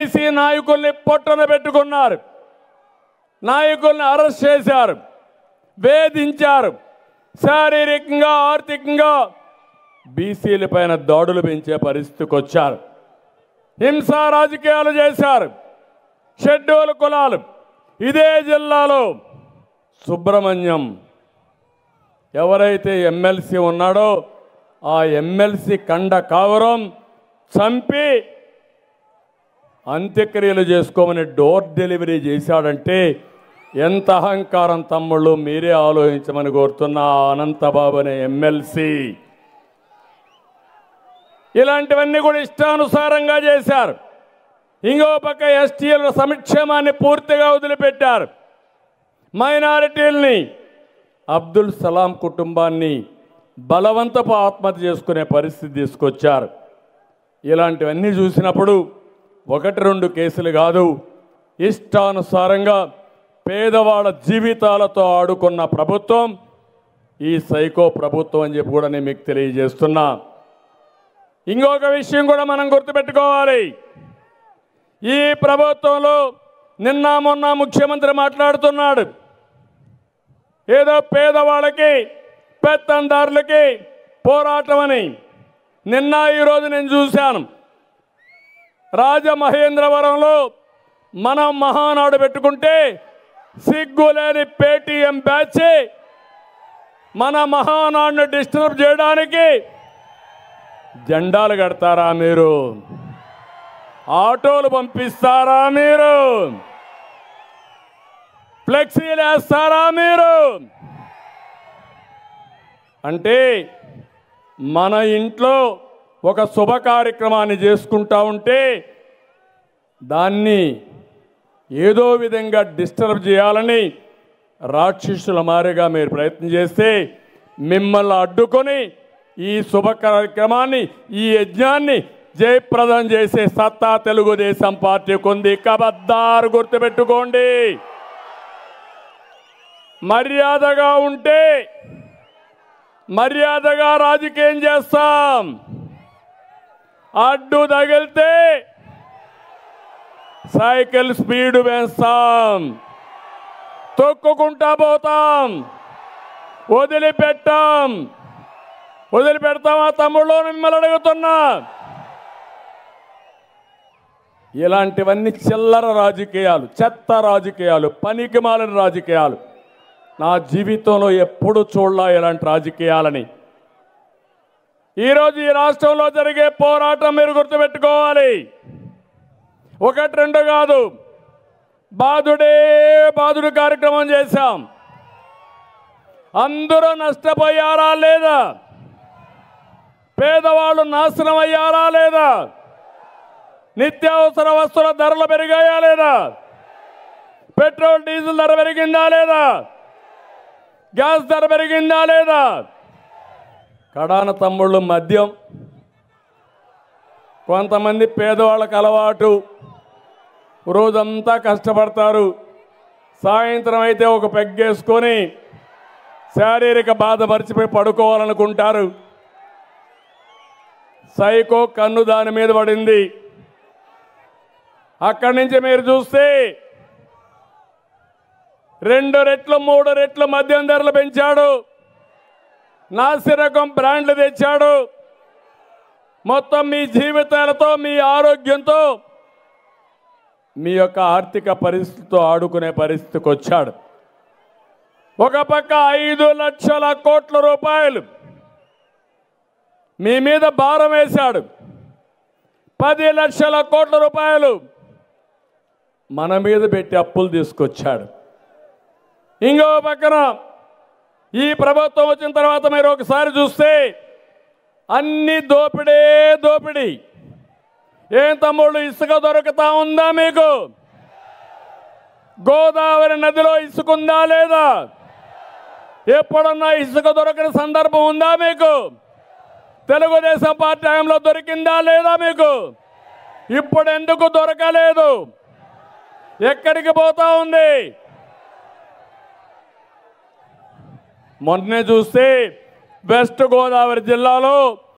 BC నాయకుల్ని పొట్టన పెట్టుకున్నారు నాయకుల్ని అరెస్ట్ చేశారు వేధించారు శారీరకంగా ఆర్థికంగా బీసీల పైన దాడులు పెంచే పరిస్థితికి వచ్చారు హింసా రాజకీయాలు చేశారు షెడ్యూల్ కులాలు ఇదే జిల్లాలో సుబ్రహ్మణ్యం ఎవరైతే ఎమ్మెల్సీ ఉన్నాడో ఆ ఎమ్మెల్సీ కండ కావరం చంపి అంత్యక్రియలు చేసుకోమని డోర్ డెలివరీ చేశాడంటే ఎంత అహంకారం తమ్ముళ్ళు మీరే ఆలోచించమని కోరుతున్న ఆ అనంతబాబు అనే ఎమ్మెల్సీ ఇలాంటివన్నీ కూడా ఇష్టానుసారంగా చేశారు ఇంకో పక్క ఎస్టీల సంక్షేమాన్ని పూర్తిగా వదిలిపెట్టారు మైనారిటీల్ని అబ్దుల్ సలాం కుటుంబాన్ని బలవంతపు ఆత్మహత్య చేసుకునే పరిస్థితి తీసుకొచ్చారు ఇలాంటివన్నీ చూసినప్పుడు ఒకటి రెండు కేసులు కాదు ఇష్టానుసారంగా పేదవాళ్ళ జీవితాలతో ఆడుకున్న ప్రభుత్వం ఈ సైకో ప్రభుత్వం అని చెప్పి కూడా నేను మీకు తెలియజేస్తున్నా ఇంకొక విషయం కూడా మనం గుర్తుపెట్టుకోవాలి ఈ ప్రభుత్వంలో నిన్న మొన్న ముఖ్యమంత్రి మాట్లాడుతున్నాడు ఏదో పేదవాళ్ళకి పెత్తందారులకి పోరాటం అని నిన్న ఈరోజు నేను చూశాను రాజమహేంద్రవరంలో మనం మహానాడు పెట్టుకుంటే సిగ్గులేని పేటీఎం బ్యాచ్ మన మహానాడును డిస్టర్బ్ చేయడానికి జెండాలు కడతారా మీరు ఆటోలు పంపిస్తారా మీరు ఫ్లెక్సీలు వేస్తారా మీరు అంటే మన ఇంట్లో ఒక శుభ కార్యక్రమాన్ని చేసుకుంటా ఉంటే దాన్ని ఏదో విధంగా డిస్టర్బ్ చేయాలని రాక్షసుల మారిగా మీరు ప్రయత్నం చేస్తే మిమ్మల్ని అడ్డుకొని ఈ శుభ కార్యక్రమాన్ని ఈ యజ్ఞాన్ని జయప్రదం చేసే సత్తా తెలుగుదేశం పార్టీకి ఉంది కబద్దారు గుర్తుపెట్టుకోండి మర్యాదగా ఉంటే మర్యాదగా రాజకీయం చేస్తాం అడ్డు తగిలితే సైకిల్ స్పీడ్ వేస్తాం తొక్కుకుంటా పోతాం వదిలిపెట్టాం వదిలిపెడతామా తమ్ముళ్ళు మిమ్మల్ని అడుగుతున్నా ఇలాంటివన్నీ చిల్లర రాజకీయాలు చెత్త రాజకీయాలు పనికిమాలిన రాజకీయాలు నా జీవితంలో ఎప్పుడు చూడలా ఇలాంటి రాజకీయాలని ఈరోజు ఈ రాష్ట్రంలో జరిగే పోరాటం మీరు గుర్తుపెట్టుకోవాలి ఒకటి రెండు కాదు బాధుడే బాధుడు కార్యక్రమం చేశాం అందరూ నష్టపోయారా లేదా పేదవాళ్ళు నాశనం అయ్యారా లేదా నిత్యావసర వస్తువుల ధరలు పెరిగాయా లేదా పెట్రోల్ డీజిల్ ధర పెరిగిందా లేదా గ్యాస్ ధర పెరిగిందా లేదా కడాన తమ్ముళ్ళు మద్యం కొంతమంది పేదవాళ్ళకి అలవాటు రోజంతా కష్టపడతారు సాయంత్రం అయితే ఒక పెగ్గేసుకొని శారీరక బాధ మర్చిపోయి పడుకోవాలనుకుంటారు సైకో కన్ను దాని మీద పడింది అక్కడి నుంచి మీరు చూస్తే రెండు రెట్లు మూడు రెట్లు మద్యం ధరలు పెంచాడు నాసిరకం బ్రాండ్లు తెచ్చాడు మొత్తం మీ జీవితాలతో మీ ఆరోగ్యంతో మీ యొక్క ఆర్థిక పరిస్థితితో ఆడుకునే పరిస్థితికి వచ్చాడు ఒక పక్క ఐదు లక్షల కోట్ల రూపాయలు మీ మీద భారం వేశాడు పది లక్షల కోట్ల రూపాయలు మన మీద పెట్టి అప్పులు తీసుకొచ్చాడు ఇంకో పక్కన ఈ ప్రభుత్వం వచ్చిన తర్వాత మీరు ఒకసారి చూస్తే అన్ని దోపిడే దోపిడీ ఏం తమ్ముళ్ళు ఇసుక దొరుకుతా ఉందా మీకు గోదావరి నదిలో ఇసుక ఉందా లేదా ఎప్పుడన్నా ఇసుక దొరకని సందర్భం ఉందా మీకు తెలుగుదేశం పార్టీ టైంలో దొరికిందా లేదా మీకు ఇప్పుడు ఎందుకు దొరకలేదు ఎక్కడికి పోతా ఉంది మొన్నే చూస్తే వెస్ట్ గోదావరి జిల్లాలో